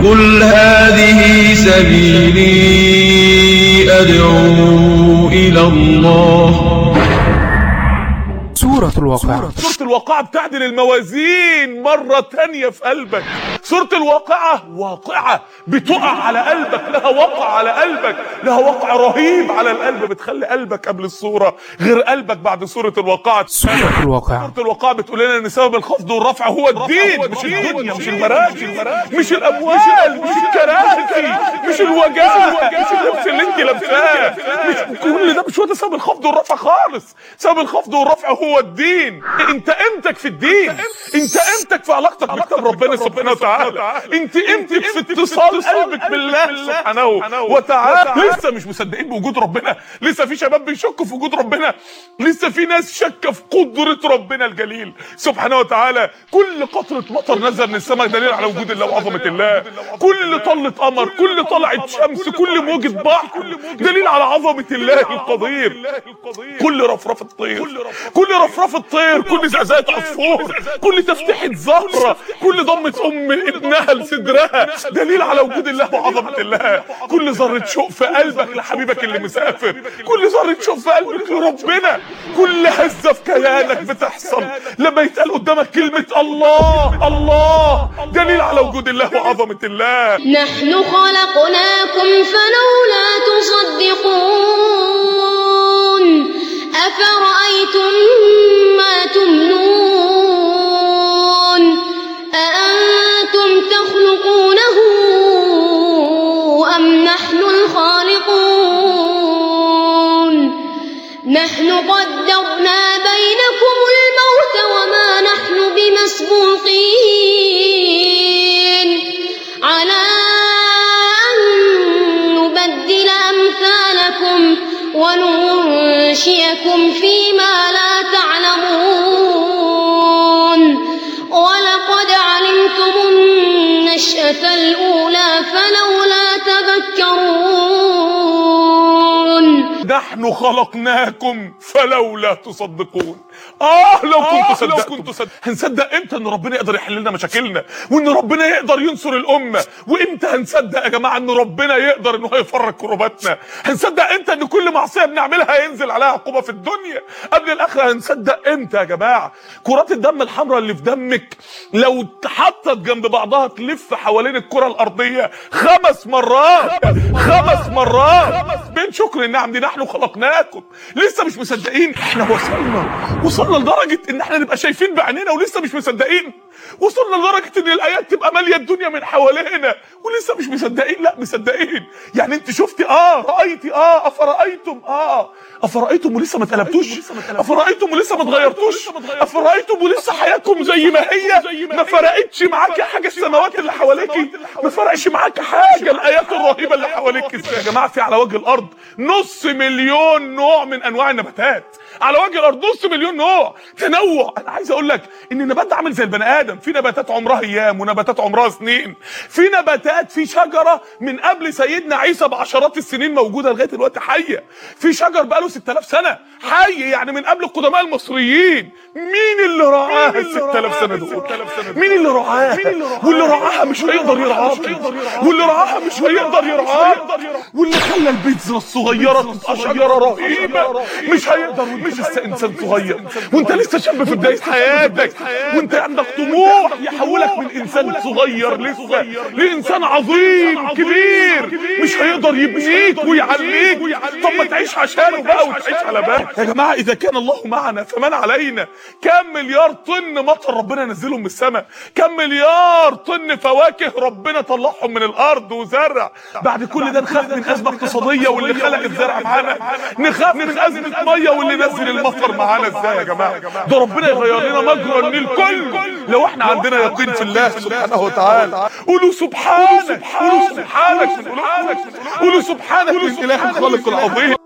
قل هذه سبيلي أدعو إلى الله سورة الواقعة سورة الواقعة بتعدل الموازين مرة تانية في قلبك سورة الواقعة واقعة بتقع على قلبك لها وقع على قلبك لها وقع رهيب على القلب بتخلي قلبك قبل الصورة غير قلبك بعد سورة الواقعة سورة الواقعة سورة الواقعة بتقول لنا ان سبب الخفض والرفع هو الدين مش الدنيا مش المراكز مش الاموال مش الكراسي مش الوجاهه مش اللبس اللي انت لابساه مش كل ده مش هو ده سبب الخفض والرفع خالص سبب الخفض والرفع هو الدين انت قيمتك في الدين انت قيمتك في علاقتك بكتاب ربنا سبحانه وتعالى انت قيمتك في اتصال قلبك بالله سبحانه وتعالى لسه مش مصدقين بوجود ربنا لسه في شباب بيشكوا في وجود ربنا لسه في ناس شاكه في قدره ربنا الجليل سبحانه وتعالى كل قطره مطر نزل من السماء دليل على وجود الله وعظمه الله كل طلة قمر كل طلعة شمس كل موجة بحر دليل على عظمة الله القدير كل رفرفة طير كل رفرفة طير كل زعزعة عصفور كل تفتحة زهرة كل ضمة أم ابنها لصدرها دليل على وجود الله وعظمة الله كل ذرة شوق في قلبك لحبيبك اللي مسافر كل ذرة شوق في قلبك لربنا كل هزة في كيانك بتحصل لما يتقال قدامك كلمة الله الله دليل على وجود الله وعظمة الله نحن خلقناكم فلولا تصدقون أفرأيتم ما تمنون أأنتم تخلقونه أم نحن الخالقون نحن قدرنا بينكم الموت وما نحن بمسبوقين على أن نبدل أمثالكم وننشئكم فيما لا تعلمون ولقد علمتم النشأة الأولى فلولا تذكرون نحن خلقناكم فلولا تصدقون اه لو كنت صدقتم كنت صدق. هنصدق امتى ان ربنا يقدر يحل لنا مشاكلنا وان ربنا يقدر ينصر الامه وامتى هنصدق يا جماعه ان ربنا يقدر ان هو يفرج كرباتنا هنصدق امتى ان كل معصيه بنعملها ينزل عليها عقوبه في الدنيا قبل الاخره هنصدق امتى يا جماعه كرات الدم الحمراء اللي في دمك لو اتحطت جنب بعضها تلف حوالين الكره الارضيه خمس مرات خمس مرات بين شكر النعم دي نحن خلقناكم لسه مش مصدقين احنا وصلنا وصلنا لدرجه ان احنا نبقى شايفين بعينينا ولسه مش مصدقين وصلنا لدرجه ان الايات تبقى ماليه الدنيا من حوالينا ولسه مش مصدقين لا مصدقين يعني انت شفتي اه رايتي اه افرايتم اه افرايتم ولسه ما اتقلبتوش افرايتم ولسه ما اتغيرتوش افرايتم ولسه حياتكم زي ما هي ما فرقتش معاكي حاجه السماوات اللي حواليكي ما فرقش معاكي حاجه الايات الرهيبه اللي حواليك يا جماعه في على وجه الارض نص مليون نوع من انواع النباتات على وجه الارض نص مليون نوع تنوع انا عايز اقول لك ان النبات ده عامل زي البني ادم في نباتات عمرها ايام ونباتات عمرها سنين في نباتات في شجره من قبل سيدنا عيسى بعشرات السنين موجوده لغايه دلوقتي حيه في شجر بقاله 6000 سنه حي يعني من قبل القدماء المصريين مين اللي رعاها ال 6000 سنه دول مين اللي رعاها واللي رعاها مش هيقدر يرعاكي واللي رعاها مش هيقدر يرعاك واللي خلى البيتزا الصغيره تبقى شجره رهيبه مش هيقدر وانت لسه انسان صغير وانت لسه شاب في بدايه حياتك وانت عندك طموح يحولك من انسان صغير لسه لانسان عظيم كبير مش هيقدر يبنيك ويعليك طب ما تعيش عشانه بقى وتعيش على بالك يا جماعه اذا كان الله معنا فمن علينا كم مليار طن مطر ربنا نزلهم من السماء كم مليار طن فواكه ربنا طلعهم من الارض وزرع بعد كل ده نخاف من ازمه اقتصاديه واللي خلق الزرع معانا نخاف من ازمه ميه واللي نزل المطر معانا ازاي يا جماعه ده ربنا يغير لنا مجرى النيل كله لو احنا عندنا يقين في الله سبحانه وتعالى قولوا سبحانك قولوا سبحانك قولوا سبحانك الاله الخالق العظيم